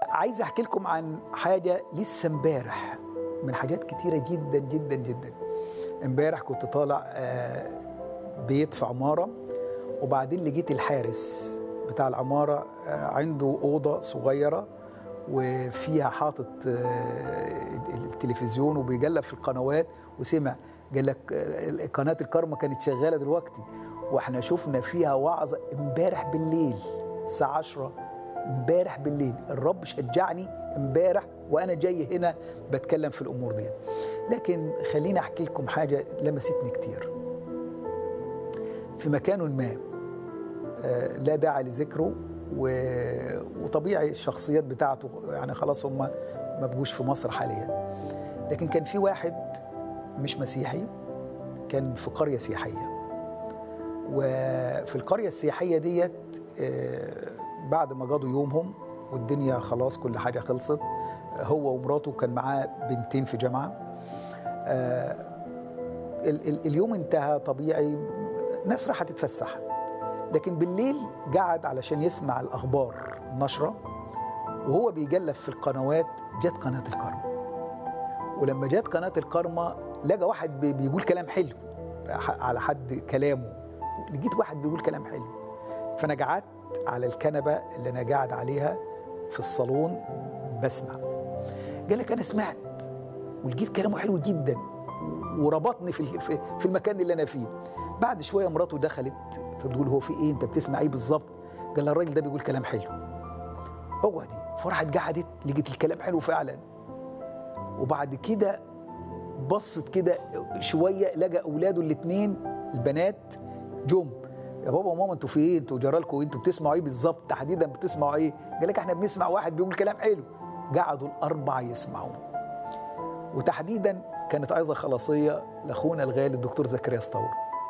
عايز احكي لكم عن حاجه لسه امبارح من حاجات كتيره جدا جدا جدا امبارح كنت طالع آه، بيت في عماره وبعدين لقيت الحارس بتاع العماره آه، عنده اوضه صغيره وفيها حاطط آه، التلفزيون وبيجلب في القنوات وسمع قال لك آه، قناه الكرمه كانت شغاله دلوقتي واحنا شفنا فيها وعظه امبارح بالليل الساعه 10 امبارح بالليل الرب شجعني امبارح وانا جاي هنا بتكلم في الامور دي لكن خليني احكي لكم حاجه لمستني كتير في مكان ما آه، لا داعي لذكره و- وطبيعي الشخصيات بتاعته يعني خلاص هم ما بقوش في مصر حاليا لكن كان في واحد مش مسيحي كان في قريه سياحيه وفي القريه السياحيه ديت آه، بعد ما قضوا يومهم والدنيا خلاص كل حاجه خلصت هو ومراته كان معاه بنتين في جامعه آه، ال- ال- اليوم انتهى طبيعي ناس راحت تتفسح لكن بالليل قعد علشان يسمع الاخبار النشره وهو بيجلب في القنوات جت قناه الكرم ولما جت قناه الكرمه لقى واحد بي- بيقول كلام حلو على حد كلامه لقيت واحد بيقول كلام حلو فانا قعدت على الكنبه اللي انا قاعد عليها في الصالون بسمع قال لك انا سمعت ولقيت كلامه حلو جدا وربطني في في- في المكان اللي انا فيه بعد شويه مراته دخلت فبتقول هو في ايه انت بتسمع ايه بالظبط قال لها الراجل ده بيقول كلام حلو اقعدي فراحت قعدت لقيت الكلام حلو فعلا وبعد كده بصت كده شويه لقى اولاده الاثنين البنات جم يا بابا وماما انتوا في ايه انتوا جرالكم إيه؟ انتوا بتسمعوا ايه بالظبط تحديدا بتسمعوا ايه قال لك احنا بنسمع واحد بيقول كلام حلو قعدوا الاربعه يسمعوا وتحديدا كانت ايضا خلاصيه لاخونا الغالي الدكتور زكريا سطور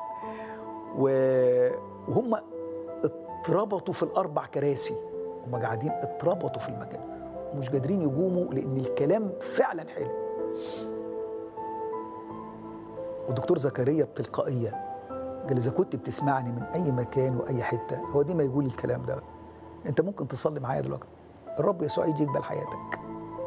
و- وهم اتربطوا في الاربع كراسي هم قاعدين اتربطوا في المكان ومش قادرين يقوموا لان الكلام فعلا حلو والدكتور زكريا بتلقائيه قال اذا كنت بتسمعني من اي مكان واي حته هو دي ما يقول الكلام ده انت ممكن تصلي معايا دلوقتي الرب يسوع يجي يقبل حياتك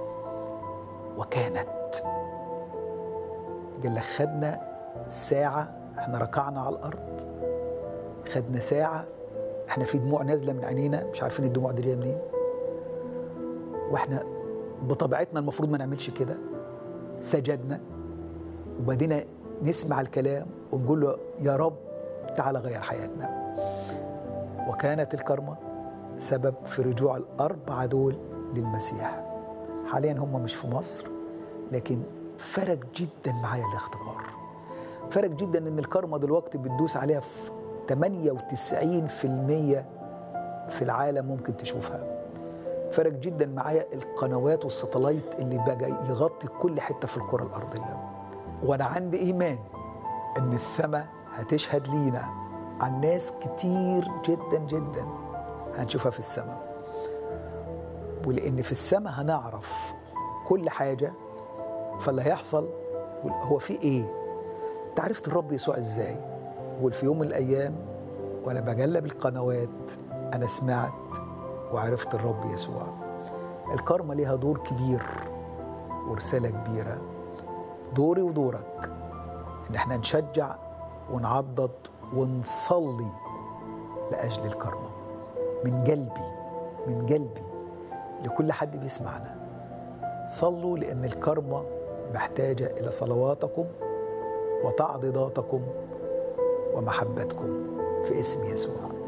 وكانت قال لك خدنا ساعة احنا ركعنا على الأرض خدنا ساعة احنا في دموع نازلة من عينينا مش عارفين الدموع دي جاية منين واحنا بطبيعتنا المفروض ما نعملش كده سجدنا وبدينا نسمع الكلام ونقول له يا رب تعالى غير حياتنا وكانت الكرمة سبب في رجوع الأربعة دول للمسيح حاليا هم مش في مصر لكن فرق جدا معايا الاختبار فرق جدا ان الكرمة دلوقتي بتدوس عليها في 98% في العالم ممكن تشوفها فرق جدا معايا القنوات والستلايت اللي بقى يغطي كل حته في الكره الارضيه وانا عندي ايمان ان السماء هتشهد لينا عن ناس كتير جدا جدا هنشوفها في السماء ولان في السماء هنعرف كل حاجه فاللي هيحصل هو في ايه انت عرفت الرب يسوع ازاي وفي يوم من الايام وانا بجلب القنوات انا سمعت وعرفت الرب يسوع الكرمة ليها دور كبير ورسالة كبيرة دوري ودورك ان احنا نشجع ونعضد ونصلي لأجل الكرمة من قلبي من قلبي لكل حد بيسمعنا صلوا لأن الكرمة محتاجة إلى صلواتكم وتعضيداتكم ومحبتكم في اسم يسوع